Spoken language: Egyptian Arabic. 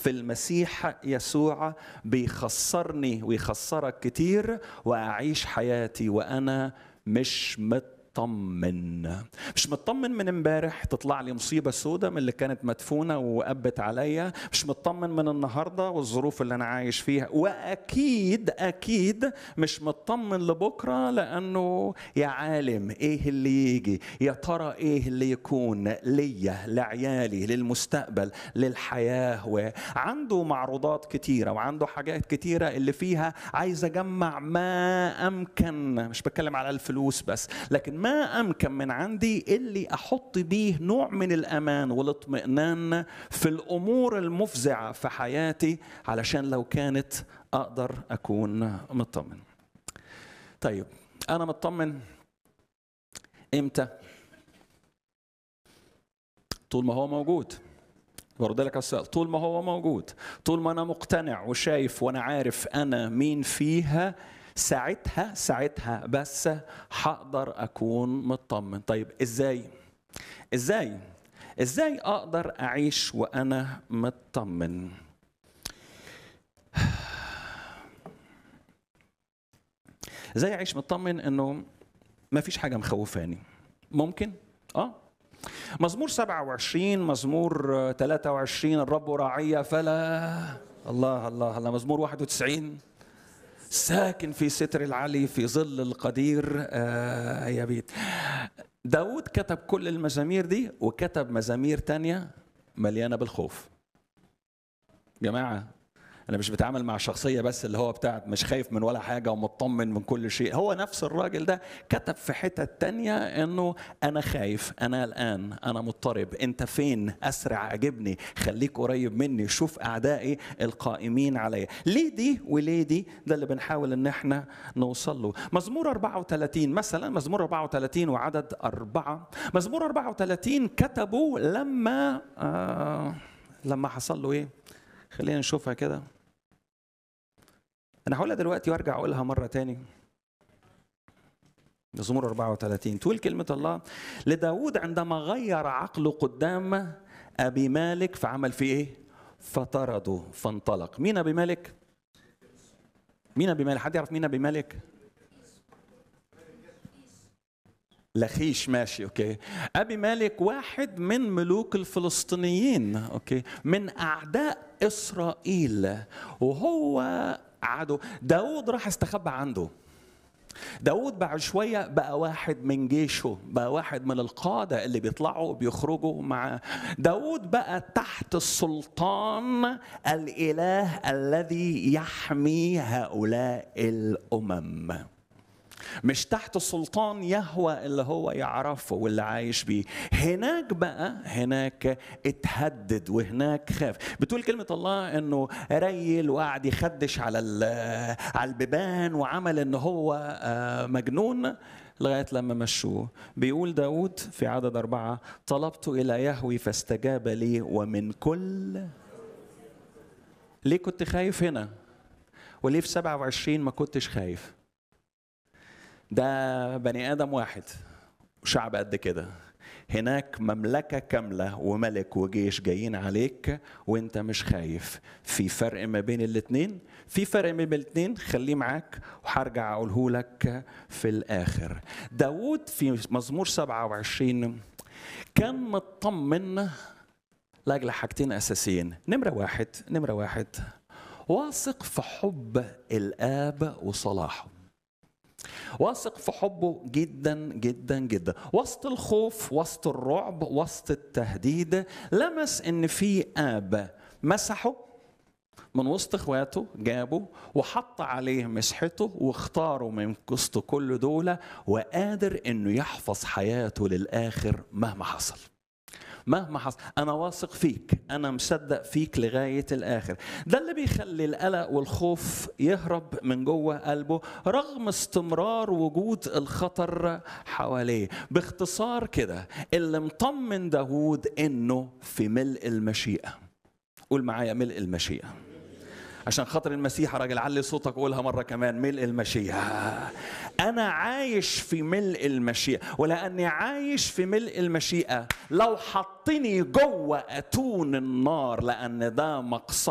في المسيح يسوع بيخسرني ويخسرك كتير واعيش حياتي وانا مش مطمن مش مطمن من امبارح تطلع لي مصيبة سودة من اللي كانت مدفونة وقبت عليا مش مطمن من النهاردة والظروف اللي أنا عايش فيها وأكيد أكيد مش مطمن لبكرة لأنه يا عالم إيه اللي يجي يا ترى إيه اللي يكون ليا لعيالي للمستقبل للحياة وعنده معروضات كتيرة وعنده حاجات كتيرة اللي فيها عايز أجمع ما أمكن مش بتكلم على الفلوس بس لكن ما امكن من عندي اللي احط بيه نوع من الامان والاطمئنان في الامور المفزعه في حياتي علشان لو كانت اقدر اكون مطمن. طيب انا مطمن امتى؟ طول ما هو موجود. برد لك السؤال طول ما هو موجود طول ما انا مقتنع وشايف وانا عارف انا مين فيها ساعتها ساعتها بس هقدر اكون مطمن طيب ازاي ازاي ازاي اقدر اعيش وانا مطمن ازاي اعيش مطمن انه ما فيش حاجه مخوفاني ممكن اه مزمور 27 مزمور 23 الرب راعية فلا الله الله الله مزمور 91 ساكن في ستر العلي في ظل القدير آه يا بيت داود كتب كل المزامير دي وكتب مزامير تانية مليانة بالخوف جماعة أنا مش بتعامل مع شخصية بس اللي هو بتاعت مش خايف من ولا حاجة ومطمن من كل شيء هو نفس الراجل ده كتب في حتة تانية إنه أنا خايف أنا الآن أنا مضطرب أنت فين أسرع أجبني خليك قريب مني شوف أعدائي القائمين عليا ليه دي وليه دي ده اللي بنحاول إن احنا نوصل له مزمور 34 مثلا مزمور 34 وعدد أربعة مزمور 34 كتبوا لما آه لما حصل له إيه خلينا نشوفها كده انا هقولها دلوقتي وارجع اقولها مره تاني مزمور 34 تقول كلمة الله لداود عندما غير عقله قدام أبي مالك فعمل فيه إيه؟ فطرده فانطلق مين أبي مالك؟ مين أبي مالك؟ حد يعرف مين أبي مالك؟ لخيش ماشي اوكي ابي مالك واحد من ملوك الفلسطينيين اوكي من اعداء اسرائيل وهو عدو داود راح استخبى عنده داود بعد شوية بقى واحد من جيشه بقى واحد من القادة اللي بيطلعوا وبيخرجوا مع داود بقى تحت السلطان الإله الذي يحمي هؤلاء الأمم مش تحت سلطان يهوى اللي هو يعرفه واللي عايش بيه هناك بقى هناك اتهدد وهناك خاف بتقول كلمة الله انه ريل وقعد يخدش على على البيبان وعمل ان هو مجنون لغاية لما مشوه بيقول داود في عدد أربعة طلبت إلى يهوي فاستجاب لي ومن كل ليه كنت خايف هنا وليه في 27 ما كنتش خايف ده بني ادم واحد وشعب قد كده هناك مملكه كامله وملك وجيش جايين عليك وانت مش خايف في فرق ما بين الاثنين في فرق ما بين الاثنين خليه معاك وهرجع اقوله لك في الاخر داود في مزمور 27 كان مطمن لاجل حاجتين اساسيين نمره واحد نمره واحد واثق في حب الاب وصلاحه واثق في حبه جدا جدا جدا وسط الخوف وسط الرعب وسط التهديد لمس ان في اب مسحه من وسط اخواته جابه وحط عليه مسحته واختاره من وسط كل دول وقادر انه يحفظ حياته للاخر مهما حصل مهما حصل انا واثق فيك انا مصدق فيك لغايه الاخر ده اللي بيخلي القلق والخوف يهرب من جوه قلبه رغم استمرار وجود الخطر حواليه باختصار كده اللي مطمن داوود انه في ملء المشيئه قول معايا ملء المشيئه عشان خاطر المسيح راجل علي صوتك قولها مرة كمان ملء المشيئة أنا عايش في ملء المشيئة ولأني عايش في ملء المشيئة لو حطني جوه أتون النار لأن ده مقصد